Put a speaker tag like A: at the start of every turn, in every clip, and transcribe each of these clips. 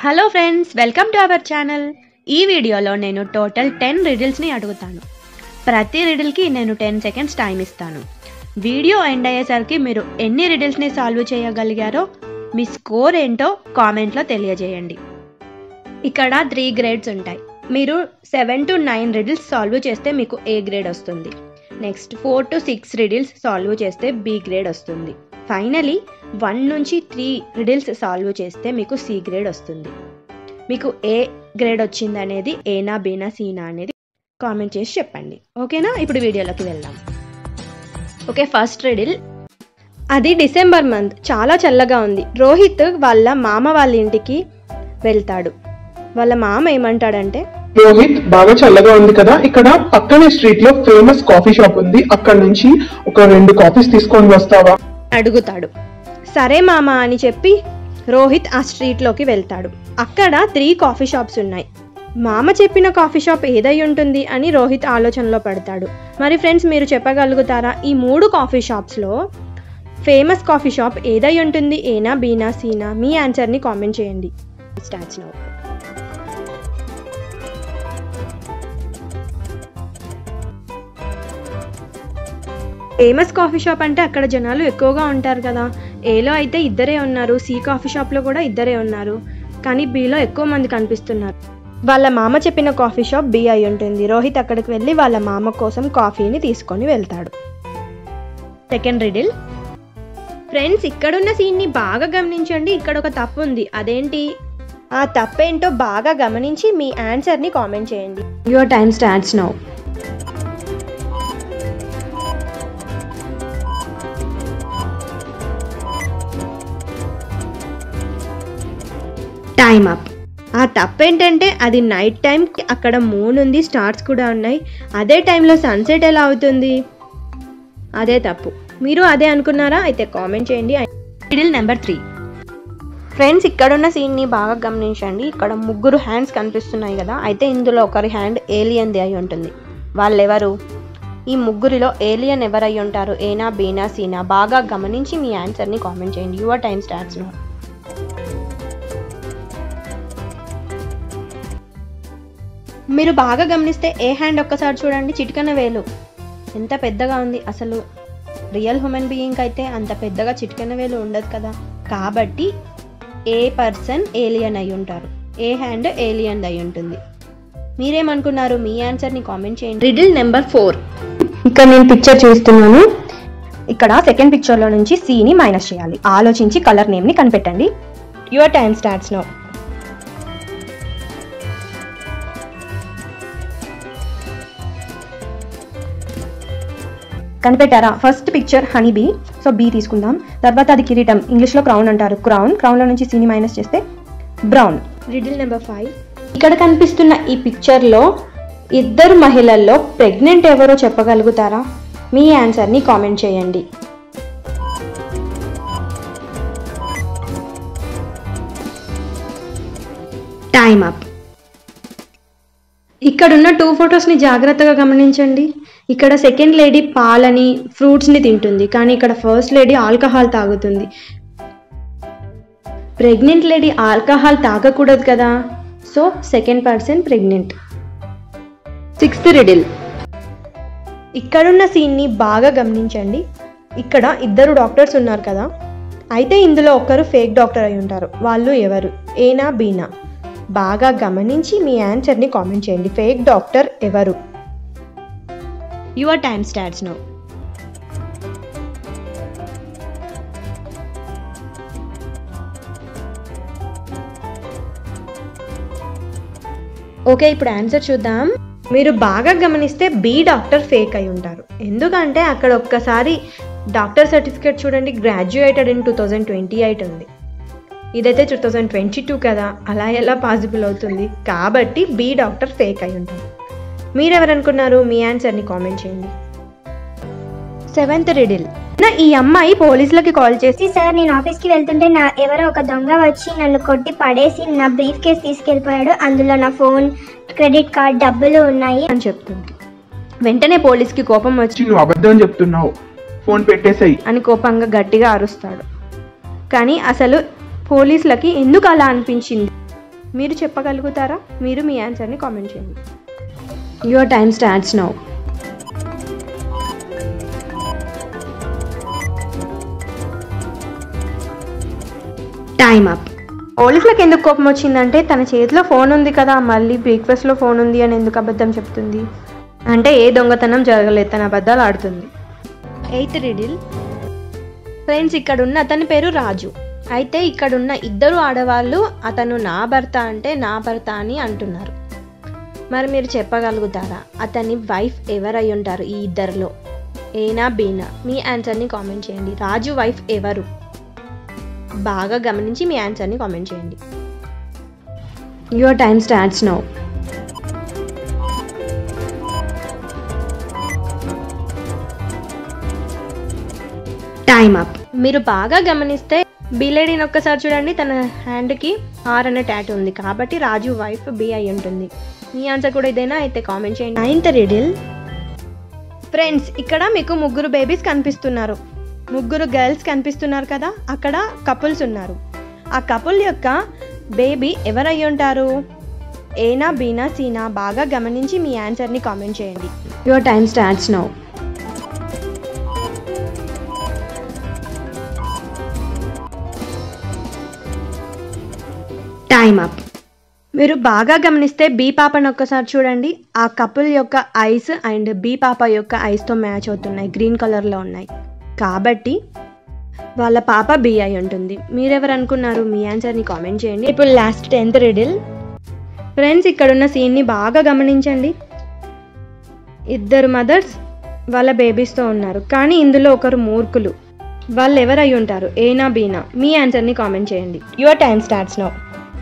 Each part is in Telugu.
A: hello friends welcome to our channel ఈ వీడియోలో నేను టోటల్ టెన్ రిడిల్స్ని అడుగుతాను ప్రతి రిడిల్కి నేను టెన్ సెకండ్స్ టైం ఇస్తాను వీడియో ఎండ్ అయ్యేసరికి మీరు ఎన్ని రిడిల్స్ని సాల్వ్ చేయగలిగారో మీ స్కోర్ ఏంటో కామెంట్లో తెలియజేయండి ఇక్కడ త్రీ గ్రేడ్స్ ఉంటాయి మీరు seven to nine riddles solve చేస్తే మీకు ఏ గ్రేడ్ వస్తుంది next four to six riddles solve చేస్తే బి గ్రేడ్ వస్తుంది ఫైనలీ వన్ నుంచి త్రీ రిడిల్స్ సాల్వ్ చేస్తే మీకు సి గ్రేడ్ వస్తుంది మీకు ఏ గ్రేడ్ వచ్చింది అనేది ఏనా బీనా సీనా అనేది కామెంట్ చేసి చెప్పండి ఓకేనా ఇప్పుడు వీడియోలోకి వెళ్దాం ఓకే ఫస్ట్ రిడిల్ అది డిసెంబర్ మంత్ చాలా చల్లగా ఉంది రోహిత్ వాళ్ళ మామ వాళ్ళ ఇంటికి వెళ్తాడు వాళ్ళ మామ ఏమంటాడంటే
B: రోహిత్ బాగా చల్లగా ఉంది కదా ఇక్కడ పక్కనే స్ట్రీట్ లో ఫేమస్ కాఫీ షాప్ ఉంది అక్కడ నుంచి ఒక రెండు కాఫీస్ తీసుకొని వస్తావా
A: అడుగుతాడు సరే మామ అని చెప్పి రోహిత్ ఆ స్ట్రీట్లోకి వెళ్తాడు అక్కడ త్రీ కాఫీ షాప్స్ ఉన్నాయి మామ చెప్పిన కాఫీ షాప్ ఏదై ఉంటుంది అని రోహిత్ ఆలోచనలో పడతాడు మరి ఫ్రెండ్స్ మీరు చెప్పగలుగుతారా ఈ మూడు కాఫీ షాప్స్లో ఫేమస్ కాఫీ షాప్ ఏదై ఉంటుంది ఏనా బీనా సీనా మీ ఆన్సర్ని కామెంట్ చేయండి starts now famous coffee shop అంటే అక్కడ జనాలు ఎక్కువగా ఉంటారు కదా ఏలో అయితే ఇద్దరే ఉన్నారు సి కాఫీ షాప్లో కూడా ఇద్దరే ఉన్నారు కానీ బీలో ఎక్కువ మంది కనిపిస్తున్నారు వాళ్ళ మామ చెప్పిన కాఫీ షాప్ బి అయి ఉంటుంది రోహిత్ అక్కడికి వెళ్ళి వాళ్ళ మామ కోసం కాఫీని తీసుకొని వెళ్తాడు సెకండ్ రిడిల్ ఫ్రెండ్స్ ఇక్కడున్న సీన్ని బాగా గమనించండి ఇక్కడ ఒక తప్పు ఉంది అదేంటి ఆ తప్పేంటో బాగా గమనించి మీ ఆన్సర్ని కామెంట్ చేయండి your time starts now time up ఆ తప్పేంటంటే అది నైట్ టైం అక్కడ మూన్ ఉంది స్టార్స్ కూడా ఉన్నాయి అదే టైంలో సన్సెట్ ఎలా అవుతుంది అదే తప్పు మీరు అదే అనుకున్నారా అయితే కామెంట్ చేయండి మిడిల్ నెంబర్ త్రీ ఫ్రెండ్స్ ఇక్కడున్న సీన్ని బాగా గమనించండి ఇక్కడ ముగ్గురు హ్యాండ్స్ కనిపిస్తున్నాయి కదా అయితే ఇందులో ఒకరి హ్యాండ్ ఏలియన్ది అయి ఉంటుంది వాళ్ళెవరు ఈ ముగ్గురిలో ఏలియన్ ఎవరై ఉంటారు ఏనా బీనా సీనా బాగా గమనించి మీ ఆన్సర్ని కామెంట్ చేయండి యువర్ టైం స్టార్ట్స్ నో మీరు బాగా గమనిస్తే ఏ హ్యాండ్ ఒక్కసారి చూడండి చిటికన వేలు ఎంత పెద్దగా ఉంది అసలు రియల్ హ్యూమన్ బీయింగ్ అయితే అంత పెద్దగా చిటికన వేలు ఉండదు కదా కాబట్టి ఏ పర్సన్ ఏలియన్ అయి ఉంటారు ఏ హ్యాండ్ ఏలియన్ అయి ఉంటుంది మీరేమనుకున్నారు మీ ఆన్సర్ని కామెంట్ చేయండి రిడిల్ నెంబర్ ఫోర్ ఇక్కడ నేను పిక్చర్ చూస్తున్నాను ఇక్కడ సెకండ్ పిక్చర్లో నుంచి సిని మైనస్ చేయాలి ఆలోచించి కలర్ నేమ్ని కనిపెట్టండి యువర్ టైం స్టార్ట్స్ నో కనిపెట్టారా first picture honey bee so bee తీసుకుందాం తర్వాత అది కిరీటం ఇంగ్లీష్లో క్రౌన్ అంటారు క్రౌన్ క్రౌన్లో నుంచి సీని మైనస్ చేస్తే బ్రౌన్ రిడిల్ నెంబర్ ఫైవ్ ఇక్కడ కనిపిస్తున్న ఈ పిక్చర్లో ఇద్దరు మహిళల్లో ప్రెగ్నెంట్ ఎవరో చెప్పగలుగుతారా మీ ఆన్సర్ని కామెంట్ చేయండి టైమ్ అప్ ఇక్కడున్న టూ ఫొటోస్ని జాగ్రత్తగా గమనించండి ఇక్కడ సెకండ్ లేడీ పాలని ఫ్రూట్స్ని తింటుంది కానీ ఇక్కడ ఫస్ట్ లేడీ ఆల్కహాల్ తాగుతుంది ప్రెగ్నెంట్ లేడీ ఆల్కహాల్ తాగకూడదు కదా so second person pregnant sixth riddle ఇక్కడున్న సీన్ని బాగా గమనించండి ఇక్కడ ఇద్దరు డాక్టర్స్ ఉన్నారు కదా అయితే ఇందులో ఒకరు ఫేక్ డాక్టర్ అయి ఉంటారు వాళ్ళు ఎవరు ఏనా బీనా బాగా గమనించి మీ ఆన్సర్ని కామెంట్ చేయండి ఫేక్ డాక్టర్ ఎవరు your time starts now okay ఇప్పుడు ఆన్సర్ చూద్దాం మీరు బాగా గమనిస్తే బి డాక్టర్ ఫేక్ అయి ఉంటారు ఎందుకంటే అక్కడ ఒక్కసారి డాక్టర్ సర్టిఫికేట్ చూడండి graduated in two thousand twenty eight ఉంది ఇదైతే టూ థౌజండ్ ట్వంటీ టూ కదా అలా ఎలా పాసిబుల్ అవుతుంది కాబట్టి బి డాక్టర్ ఫేక్ అయి ఉంటారు మీరెవరనుకున్నారు మీ ఆన్సర్ని కామెంట్ చేయండి సెవెంత్ రిడిల్ ఈ అమ్మాయి పోలీసులకి కాల్ చేసి
C: సార్ నేను ఆఫీస్కి వెళ్తుంటే నా ఎవరో ఒక దొంగ వచ్చి నన్ను కొట్టి పడేసి నా బ్రీఫ్ కేస్ తీసుకెళ్ళిపోయాడు అందులో నా ఫోన్ క్రెడిట్ కార్డ్ డబ్బులు ఉన్నాయి
A: అని చెప్తుంది వెంటనే పోలీస్కి కోపం వచ్చి
B: నువ్వు అబద్ధం చెప్తున్నావు ఫోన్ పెట్టేసాయి
A: అని కోపంగా గట్టిగా అరుస్తాడు కానీ అసలు పోలీసులకి ఎందుకు అలా అనిపించింది మీరు చెప్పగలుగుతారా మీరు మీ ఆన్సర్ని కామెంట్ చేయండి your time starts now time up పోలీసులకు ఎందుకు కోపం వచ్చిందంటే తన చేతిలో ఫోన్ ఉంది కదా మళ్ళీ బ్రేక్ఫాస్ట్లో ఫోన్ ఉంది అని ఎందుకు అబద్ధం చెప్తుంది అంటే ఏ దొంగతనం జరగలేదు తన అబద్ధాలు ఆడుతుంది ఎయిత్ రిడిల్ ఫ్రెండ్స్ ఇక్కడ ఉన్న అతని పేరు రాజు అయితే ఇక్కడున్న ఇద్దరు ఆడవాళ్ళు అతను నా భర్త అంటే నా భర్త అని అంటున్నారు మరి మీరు చెప్పగలుగుతారా అతని వైఫ్ ఎవరై ఉంటారు ఈ ఇద్దరిలో ఏనా బీనా మీ ఆన్సర్ని కామెంట్ చేయండి రాజు వైఫ్ ఎవరు బాగా గమనించి మీ ఆన్సర్ని కామెంట్ చేయండి your time starts now time up మీరు బాగా గమనిస్తే బిలేడీని ఒక్కసారి చూడండి తన హ్యాండ్కి ఆర్ అనే ట్యాట్ ఉంది కాబట్టి రాజు వైఫ్ బి అయి ఉంటుంది మీ ఆన్సర్ కూడా ఇదేనా అయితే కామెంట్ చేయండి నైన్త్ రిడిల్ ఫ్రెండ్స్ ఇక్కడ మీకు ముగ్గురు బేబీస్ కనిపిస్తున్నారు ముగ్గురు గర్ల్స్ కనిపిస్తున్నారు కదా అక్కడ కపుల్స్ ఉన్నారు ఆ కపుల్ యొక్క బేబీ ఎవరై ఉంటారు ఏనా బీనా సీనా బాగా గమనించి మీ ఆన్సర్ని కామెంట్ చేయండి your time starts now time up మీరు బాగా గమనిస్తే బీ పాపను ఒక్కసారి చూడండి ఆ కపుల్ యొక్క ఐస్ అండ్ బీ పాప యొక్క ఐస్తో మ్యాచ్ అవుతున్నాయి గ్రీన్ కలర్లో ఉన్నాయి కాబట్టి వాళ్ళ పాప బి అయి ఉంటుంది మీరెవరు అనుకున్నారు మీ ఆన్సర్ని కామెంట్ చేయండి ఇప్పుడు లాస్ట్ టెన్త్ రిడిల్ ఫ్రెండ్స్ ఇక్కడున్న సీన్ని బాగా గమనించండి ఇద్దరు మదర్స్ వాళ్ళ బేబీస్తో ఉన్నారు కానీ ఇందులో ఒకరు మూర్ఖులు వాళ్ళు ఎవరు అయి ఉంటారు ఏనా బీనా మీ ఆన్సర్ని కామెంట్ చేయండి యువర్ టైం స్టార్ట్స్ నౌ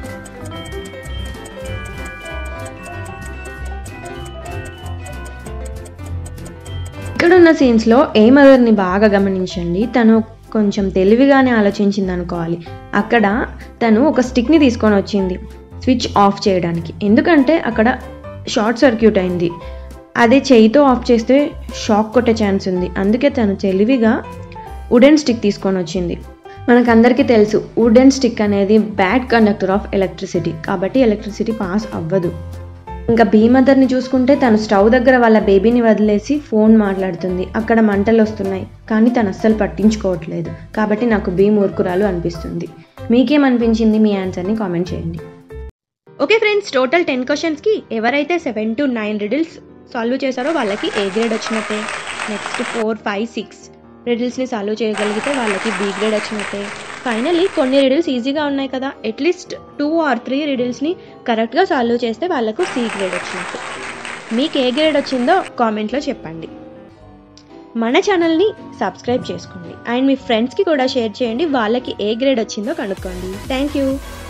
A: ఇక్కడున్న సీన్స్లో ఏ మదర్ని బాగా గమనించండి తను కొంచెం తెలివిగానే ఆలోచించింది అనుకోవాలి అక్కడ తను ఒక స్టిక్ని తీసుకొని వచ్చింది స్విచ్ ఆఫ్ చేయడానికి ఎందుకంటే అక్కడ షార్ట్ సర్క్యూట్ అయింది అదే చేయితో ఆఫ్ చేస్తే షాక్ కొట్టే ఛాన్స్ ఉంది అందుకే తను తెలివిగా వుడెన్ స్టిక్ తీసుకొని వచ్చింది మనకందరికీ తెలుసు వుడెన్ స్టిక్ అనేది బ్యాడ్ కండక్టర్ ఆఫ్ ఎలక్ట్రిసిటీ కాబట్టి ఎలక్ట్రిసిటీ పాస్ అవ్వదు ఇంకా బీ మదర్ని చూసుకుంటే తను స్టవ్ దగ్గర వాళ్ళ బేబీని వదిలేసి ఫోన్ మాట్లాడుతుంది అక్కడ మంటలు వస్తున్నాయి కానీ తను అస్సలు పట్టించుకోవట్లేదు కాబట్టి నాకు బీ మూర్ఖురాలు అనిపిస్తుంది మీకేమనిపించింది మీ ఆన్సర్ని కామెంట్ చేయండి ఓకే ఫ్రెండ్స్ టోటల్ టెన్ క్వశ్చన్స్కి ఎవరైతే seven to nine riddles solve చేశారో వాళ్ళకి ఏ గ్రేడ్ వచ్చినట్టే నెక్స్ట్ ఫోర్ ఫైవ్ సిక్స్ రిడిల్స్ని సాల్వ్ చేయగలిగితే వాళ్ళకి బీ గ్రేడ్ వచ్చినట్టే ఫైనల్లీ కొన్ని రిడిల్స్ ఈజీగా ఉన్నాయి కదా అట్లీస్ట్ టూ ఆర్ త్రీ రిడిల్స్ని కరెక్ట్గా సాల్వ్ చేస్తే వాళ్ళకు సి గ్రేడ్ వచ్చినట్టు మీకు ఏ గ్రేడ్ వచ్చిందో కామెంట్లో చెప్పండి మన ఛానల్ని సబ్స్క్రైబ్ చేసుకోండి అండ్ మీ ఫ్రెండ్స్కి కూడా షేర్ చేయండి వాళ్ళకి ఏ గ్రేడ్ వచ్చిందో కనుక్కోండి థ్యాంక్ యూ